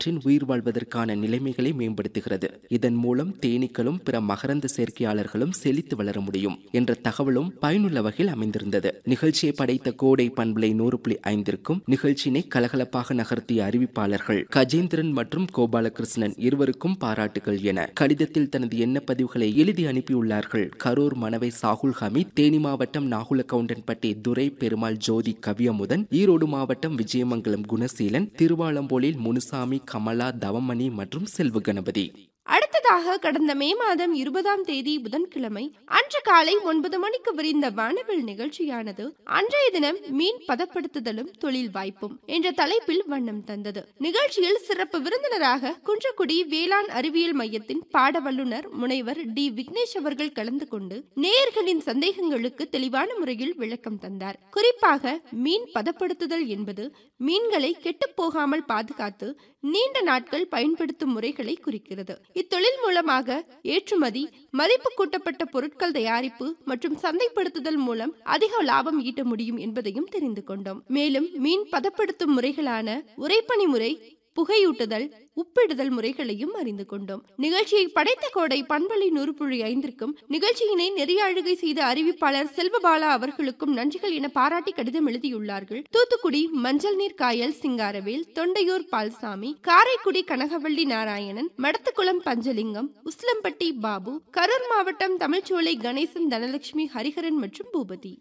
காற்றின் உயிர் வாழ்வதற்கான நிலைமைகளை மேம்படுத்துகிறது இதன் மூலம் தேனீக்களும் பிற மகரந்த சேர்க்கையாளர்களும் செழித்து வளர முடியும் என்ற தகவலும் பயனுள்ள வகையில் அமைந்திருந்தது நிகழ்ச்சியை படைத்த கோடை பண்பலை நூறு புள்ளி ஐந்திற்கும் நிகழ்ச்சியினை கலகலப்பாக நகர்த்திய அறிவிப்பாளர்கள் கஜேந்திரன் மற்றும் கோபாலகிருஷ்ணன் இருவருக்கும் பாராட்டுகள் என கடிதத்தில் தனது எண்ண பதிவுகளை எழுதி அனுப்பியுள்ளார்கள் கரூர் மனவை சாகுல் ஹமீத் தேனி மாவட்டம் நாகுல கவுண்டன்பட்டி துரை பெருமாள் ஜோதி கவியமுதன் ஈரோடு மாவட்டம் விஜயமங்கலம் குணசீலன் திருவாலம்போலில் முனுசாமி கமலா தவமணி மற்றும் செல்வ கணபதி அடுத்ததாக கடந்த மே மாதம் இருபதாம் தேதி புதன்கிழமை அன்று காலை ஒன்பது மணிக்கு விரிந்த வானவில் நிகழ்ச்சியானது அன்றைய தினம் மீன் பதப்படுத்துதலும் தொழில் வாய்ப்பும் என்ற தலைப்பில் வண்ணம் தந்தது நிகழ்ச்சியில் சிறப்பு விருந்தினராக குன்றக்குடி வேளாண் அறிவியல் மையத்தின் பாட வல்லுநர் முனைவர் டி விக்னேஷ் அவர்கள் கலந்து கொண்டு நேயர்களின் சந்தேகங்களுக்கு தெளிவான முறையில் விளக்கம் தந்தார் குறிப்பாக மீன் பதப்படுத்துதல் என்பது மீன்களை கெட்டுப் போகாமல் பாதுகாத்து நீண்ட நாட்கள் பயன்படுத்தும் முறைகளை குறிக்கிறது இத்தொழில் மூலமாக ஏற்றுமதி மதிப்பு கூட்டப்பட்ட பொருட்கள் தயாரிப்பு மற்றும் சந்தைப்படுத்துதல் மூலம் அதிக லாபம் ஈட்ட முடியும் என்பதையும் தெரிந்து கொண்டோம் மேலும் மீன் பதப்படுத்தும் முறைகளான உரைப்பனி முறை புகையூட்டுதல் உப்பிடுதல் முறைகளையும் அறிந்து கொண்டோம் நிகழ்ச்சியை படைத்த கோடை பண்பலை நூறு புள்ளி ஐந்திற்கும் நிகழ்ச்சியினை நெறிய அழுகை செய்த அறிவிப்பாளர் செல்வபாலா அவர்களுக்கும் நன்றிகள் என பாராட்டி கடிதம் எழுதியுள்ளார்கள் தூத்துக்குடி மஞ்சள் நீர் காயல் சிங்காரவேல் தொண்டையூர் பால்சாமி காரைக்குடி கனகவள்ளி நாராயணன் மடத்துக்குளம் பஞ்சலிங்கம் உஸ்லம்பட்டி பாபு கரூர் மாவட்டம் தமிழ்ச்சோலை கணேசன் தனலட்சுமி ஹரிஹரன் மற்றும் பூபதி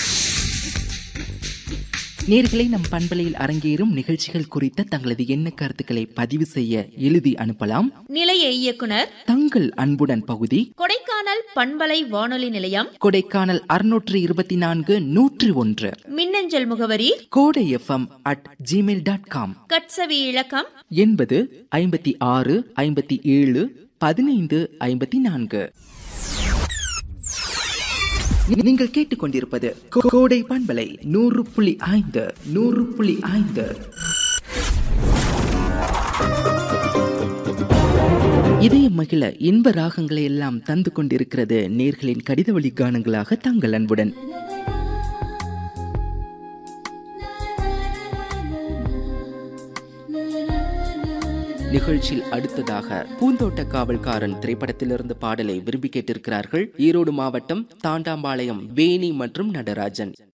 நேர்களை நம் பண்பலையில் அரங்கேறும் நிகழ்ச்சிகள் குறித்த தங்களது எண்ண கருத்துக்களை பதிவு செய்ய எழுதி அனுப்பலாம் நிலைய இயக்குனர் தங்கள் அன்புடன் பகுதி கொடைக்கானல் பண்பலை வானொலி நிலையம் கொடைக்கானல் அறுநூற்று இருபத்தி நான்கு நூற்றி ஒன்று மின்னஞ்சல் முகவரி Kodai FM at Gmail dot com கட்சவி இலக்கம் எண்பது ஐம்பத்தி ஆறு ஐம்பத்தி ஏழு பதினைந்து ஐம்பத்தி நான்கு நீங்கள் கேட்டுக்கொண்டிருப்பது கோ- கோடை பண்பலை நூறு புள்ளி ஐந்து நூறு புள்ளி ஐந்து இதய மகிழ இன்ப ராகங்களை எல்லாம் தந்து கொண்டிருக்கிறது நேர்களின் கடித வழி கானங்களாக தங்கள் அன்புடன் நிகழ்ச்சியில் அடுத்ததாக பூந்தோட்ட காவல்காரன் திரைப்படத்திலிருந்து பாடலை விரும்பி கேட்டிருக்கிறார்கள் ஈரோடு மாவட்டம் தாண்டாம்பாளையம் வேணி மற்றும் நடராஜன்